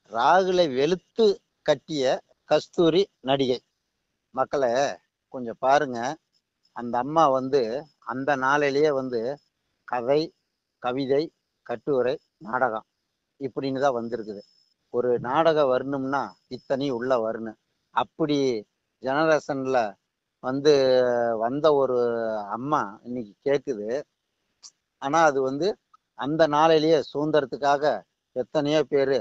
ராகுலை வெளுத்து கட்டிய கஸ்தூரி நடிகை மக்களை கொஞ்சம் பாருங்க அந்த அம்மா வந்து அந்த நாளிலேயே வந்து கதை கவிதை கட்டுரை நாடகம் இப்படின்னு தான் வந்திருக்குது ஒரு நாடகம் வரணும்னா இத்தனை உள்ள வரணும் அப்படி ஜெனரேஷன்ல வந்து வந்த ஒரு அம்மா இன்னைக்கு கேக்குது ஆனா அது வந்து அந்த நாளிலேயே சுதந்திரத்துக்காக எத்தனையோ பேர்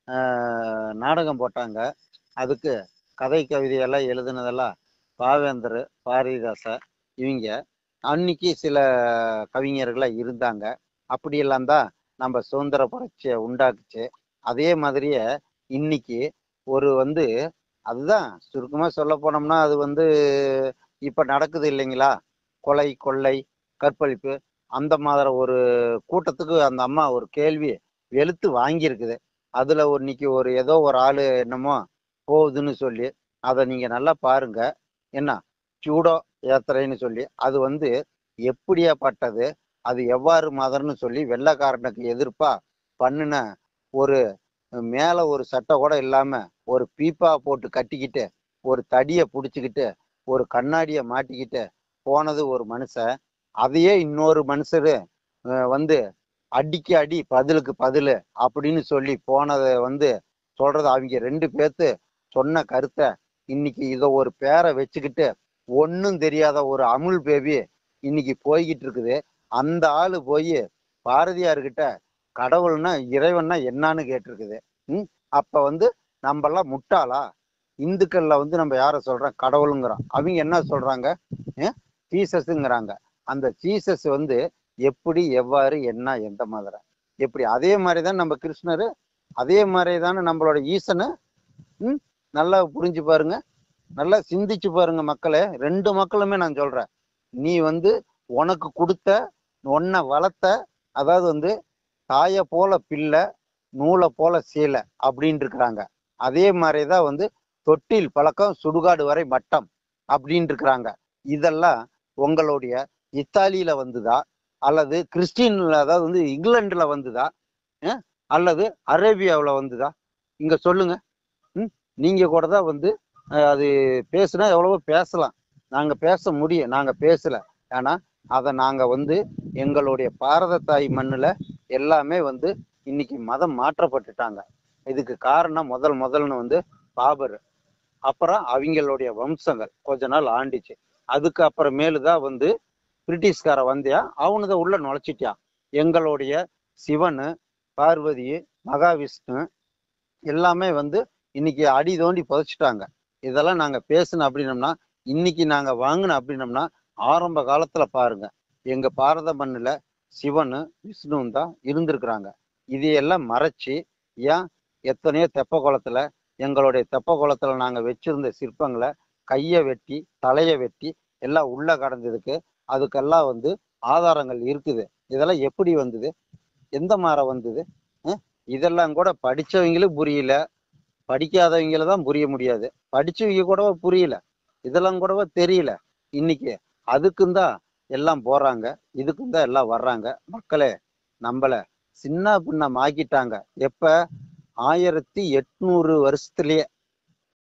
நாடகம் போட்டாங்க அதுக்கு கதை கவிதையெல்லாம் எழுதுனதெல்லாம் பாவேந்தர் பாரதிதாசன் இவங்க அன்னைக்கு சில கவிஞர்கள்லாம் இருந்தாங்க அப்படியெல்லாம் தான் நம்ம சுதந்திர புரட்சியை உண்டாக்குச்சு அதே மாதிரியே இன்னைக்கு ஒரு வந்து அதுதான் சுருக்கமா சொல்ல போனோம்னா அது வந்து இப்ப நடக்குது இல்லைங்களா கொலை கொள்ளை கற்பழிப்பு அந்த மாதிரி ஒரு கூட்டத்துக்கு அந்த அம்மா ஒரு கேள்வி வெளுத்து வாங்கியிருக்குது அதுல ஒரு இன்னைக்கு ஒரு ஏதோ ஒரு ஆளு என்னமோ போகுதுன்னு சொல்லி அதை நீங்க நல்லா பாருங்க என்ன சூடோ யாத்திரைன்னு சொல்லி அது வந்து எப்படியாப்பட்டது அது எவ்வாறு மதர்னு சொல்லி வெள்ளைக்காரனுக்கு எதிர்ப்பா பண்ணுன ஒரு மேல ஒரு சட்டை கூட இல்லாம ஒரு பீப்பா போட்டு கட்டிக்கிட்டு ஒரு தடிய புடிச்சுக்கிட்டு ஒரு கண்ணாடிய மாட்டிக்கிட்டு போனது ஒரு மனுஷன் அதையே இன்னொரு மனுஷரு அஹ் வந்து அடிக்கு அடி பதிலுக்கு பதிலு அப்படின்னு சொல்லி போனதை வந்து சொல்றது அவங்க ரெண்டு பேர்த்து சொன்ன கருத்தை இன்னைக்கு இத ஒரு பேரை வச்சுக்கிட்டு ஒன்னும் தெரியாத ஒரு அமுல் பேபி இன்னைக்கு போய்கிட்டு இருக்குது அந்த ஆளு போய் பாரதியார்கிட்ட கடவுள்னா இறைவன்னா என்னன்னு கேட்டிருக்குது ம் அப்ப வந்து நம்மெல்லாம் முட்டாளா இந்துக்கள்ல வந்து நம்ம யார சொல்றோம் கடவுளுங்கிறோம் அவங்க என்ன சொல்றாங்க ஜீசஸ்ங்கிறாங்க அந்த ஜீசஸ் வந்து எப்படி எவ்வாறு என்ன எந்த மாதிரி எப்படி அதே மாதிரிதான் நம்ம கிருஷ்ணரு அதே மாதிரி தானே நம்மளோட ஈசனு ம் நல்லா புரிஞ்சு பாருங்க நல்லா சிந்திச்சு பாருங்க மக்களே ரெண்டு மக்களுமே நான் சொல்றேன் நீ வந்து உனக்கு கொடுத்த உன்னை வளர்த்த அதாவது வந்து தாயை போல பிள்ளை நூலை போல சீலை அப்படின்னு இருக்கிறாங்க அதே மாதிரிதான் வந்து தொட்டில் பழக்கம் சுடுகாடு வரை மட்டம் அப்படின்னு இருக்கிறாங்க இதெல்லாம் உங்களுடைய இத்தாலியில வந்துதா அல்லது கிறிஸ்டின்ல அதாவது வந்து இங்கிலாந்துல வந்துதா அஹ்? அல்லது அரேபியாவுல வந்துதா இங்க சொல்லுங்க ம் நீங்க கூட தான் வந்து அஹ், அது பேசுனா எவ்வளவோ பேசலாம் நாங்க பேச முடியும் நாங்க பேசல ஆனா அதை நாங்க வந்து எங்களுடைய பாரத தாய் மண்ணுல எல்லாமே வந்து இன்னைக்கு மதம் மாற்றப்பட்டுட்டாங்க இதுக்கு காரணம் முதல் முதல்னு வந்து பாபர் அப்புறம் அவங்களுடைய வம்சங்கள் கொஞ்ச நாள் ஆண்டிச்சு அதுக்கு அப்புறமேலு தான் வந்து பிரிட்டிஷ்கார வந்தியா அவனதை உள்ள நுழைச்சிட்டான் எங்களுடைய சிவனு பார்வதி மகாவிஷ்ணு எல்லாமே வந்து இன்னைக்கு அடி தோண்டி புதைச்சிட்டாங்க இதெல்லாம் நாங்க பேசணும் அப்படின்னம்னா இன்னைக்கு நாங்க வாங்கினோம் அப்படின்னம்னா ஆரம்ப காலத்துல பாருங்க எங்க பாரத மண்ணுல சிவனு விஷ்ணுவும் தான் இருந்திருக்கிறாங்க இதையெல்லாம் மறைச்சு ஏன் எத்தனையோ தெப்ப குளத்துல எங்களுடைய தெப்ப குளத்துல நாங்க வச்சிருந்த சிற்பங்களை கையை வெட்டி தலையை வெட்டி எல்லாம் உள்ள கடந்ததுக்கு அதுக்கெல்லாம் வந்து ஆதாரங்கள் இருக்குது இதெல்லாம் எப்படி வந்தது எந்த மாற வந்தது அஹ்? இதெல்லாம் கூட படிச்சவங்களும் புரியல படிக்காதவங்கள தான் புரிய முடியாது படிச்சவங்க கூடவா புரியல இதெல்லாம் கூடவா தெரியல இன்னைக்கு அதுக்கும் தான் எல்லாம் போறாங்க இதுக்கும் தான் எல்லாம் வர்றாங்க மக்களே நம்மள சின்ன பின்னம் ஆக்கிட்டாங்க எப்ப ஆயிரத்தி எட்நூறு வருஷத்துலயே